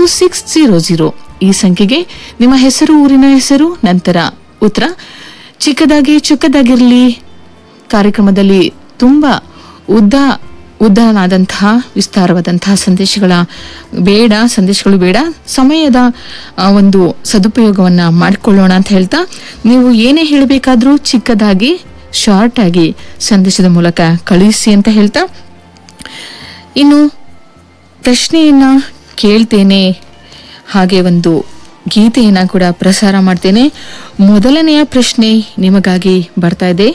six zero zero ಈ ಸಂಖ್ಯೆಗೆ ನಿಮ್ಮ ಹೆಸರು ಊರಿನ ಹೆಸರು ನಂತರ ಉತ್ತರ ಚಿಕ್ಕದಾಗಿ ಚಿಕ್ಕದಾಗಿರಲಿ ಕಾರ್ಯಕ್ರಮದಲ್ಲಿ ತುಂಬಾ ಉದ್ದ ಉದ್ದನಾದಂತಹ ವಿಸ್ತಾರವಾದಂತಹ ಸಂದೇಶಗಳ ಬೇಡ ಸಂದೇಶಗಳು ಬೇಡ ಸಮಯದ ಆ, ಒಂದು ಸದುಪಯೋಗವನ್ನ ಮಾಡಿಕೊಳ್ಳೋಣ ಅಂತ ಹೇಳ್ತಾ ನೀವು ಏನೇ ಹೇಳಬೇಕಾದ್ರೂ ಚಿಕ್ಕದಾಗಿ ಶಾರ್ಟ್ ಆಗಿ ಸಂದೇಶದ ಮೂಲಕ ಕಳುಹಿಸಿ ಅಂತ ಹೇಳ್ತಾ ಇನ್ನು ಪ್ರಶ್ನೆಯನ್ನ ಕೇಳ್ತೇನೆ ಹಾಗೆ ಒಂದು ಗೀತೆಯನ್ನ ಕೂಡ ಪ್ರಸಾರ ಮಾಡ್ತೇನೆ ಮೊದಲನೆಯ ಪ್ರಶ್ನೆ ನಿಮಗಾಗಿ ಬರ್ತಾ ಇದೆ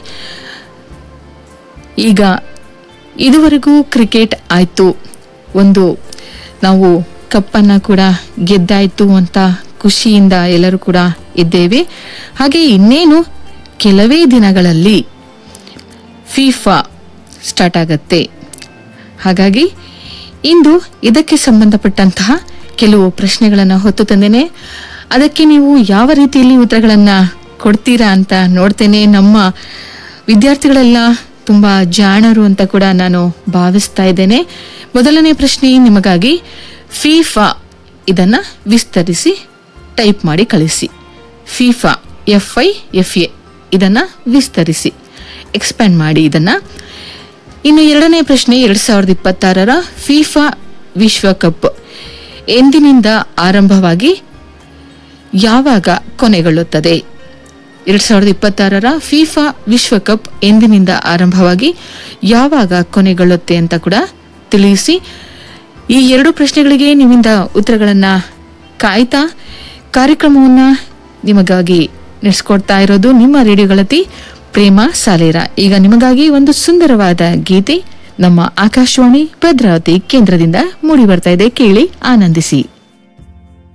ಈಗ ಇದುವರೆಗೂ ಕ್ರಿಕೆಟ್ ಆಯ್ತು ಒಂದು ನಾವು ಕಪ್ಪನ್ನ ಕೂಡ ಗೆದ್ದಾಯ್ತು ಅಂತ ಖುಷಿಯಿಂದ ಎಲ್ಲರೂ ಕೂಡ ಇದ್ದೇವೆ ಹಾಗೆ ಇನ್ನೇನು ಕೆಲವೇ ದಿನಗಳಲ್ಲಿ ಫಿಫಾ ಸ್ಟಾರ್ಟ್ ಆಗತ್ತೆ ಹಾಗಾಗಿ ಇಂದು ಇದಕ್ಕೆ ಸಂಬಂಧಪಟ್ಟಂತಹ ಕೆಲವು ಪ್ರಶ್ನೆಗಳನ್ನು ಹೊತ್ತು ತಂದೇನೆ ಅದಕ್ಕೆ ನೀವು ಯಾವ ರೀತಿಯಲ್ಲಿ ಉತ್ತರಗಳನ್ನ ಕೊಡ್ತೀರಾ ಅಂತ ನೋಡ್ತೇನೆ ನಮ್ಮ ವಿದ್ಯಾರ್ಥಿಗಳೆಲ್ಲ ತುಂಬಾ ಜಾಣರು ಅಂತ ಕೂಡ ನಾನು ಭಾವಿಸ್ತಾ ಇದ್ದೇನೆ ಮೊದಲನೇ ಪ್ರಶ್ನೆ ನಿಮಗಾಗಿ ಫಿಫಾ ಇದನ್ನ ವಿಸ್ತರಿಸಿ ಟೈಪ್ ಮಾಡಿ ಕಳಿಸಿ FIFA F I F A ಇದನ್ನ ವಿಸ್ತರಿಸಿ ಎಕ್ಸ್ಪ್ಯಾಂಡ್ ಮಾಡಿ ಇದನ್ನ ಇನ್ನು ಎರಡನೇ ಪ್ರಶ್ನೆ ಎರಡ್ ಸಾವಿರದ ಇಪ್ಪತ್ತಾರರ ಫಿಫಾ ವಿಶ್ವಕಪ್ ಎಂದಿನಿಂದ ಆರಂಭವಾಗಿ ಯಾವಾಗ ಕೊನೆಗೊಳ್ಳುತ್ತದೆ ಎರಡ್ ಸಾವಿರದ ಇಪ್ಪತ್ತಾರರ ಫಿಫಾ ವಿಶ್ವಕಪ್ ಎಂದಿನಿಂದ ಆರಂಭವಾಗಿ ಯಾವಾಗ ಕೊನೆಗೊಳ್ಳುತ್ತೆ ಅಂತ ಕೂಡ ತಿಳಿಸಿ ಈ ಎರಡು ಪ್ರಶ್ನೆಗಳಿಗೆ ನಿಮ್ಮಿಂದ ಉತ್ತರಗಳನ್ನ ಕಾಯ್ತಾ ಕಾರ್ಯಕ್ರಮವನ್ನ ನಿಮಗಾಗಿ ನಡೆಸ್ಕೊಡ್ತಾ ಇರೋದು ನಿಮ್ಮ ರೇಡಿಯೋಗಳತಿ ಪ್ರೇಮ ಸಾಲೇರ ಈಗ ನಿಮಗಾಗಿ ಒಂದು ಸುಂದರವಾದ ಗೀತೆ ನಮ್ಮ ಆಕಾಶವಾಣಿ ಭದ್ರಾವತಿ ಕೇಂದ್ರದಿಂದ ಮೂಡಿ ಬರ್ತಾ ಇದೆ ಕೇಳಿ ಆನಂದಿಸಿ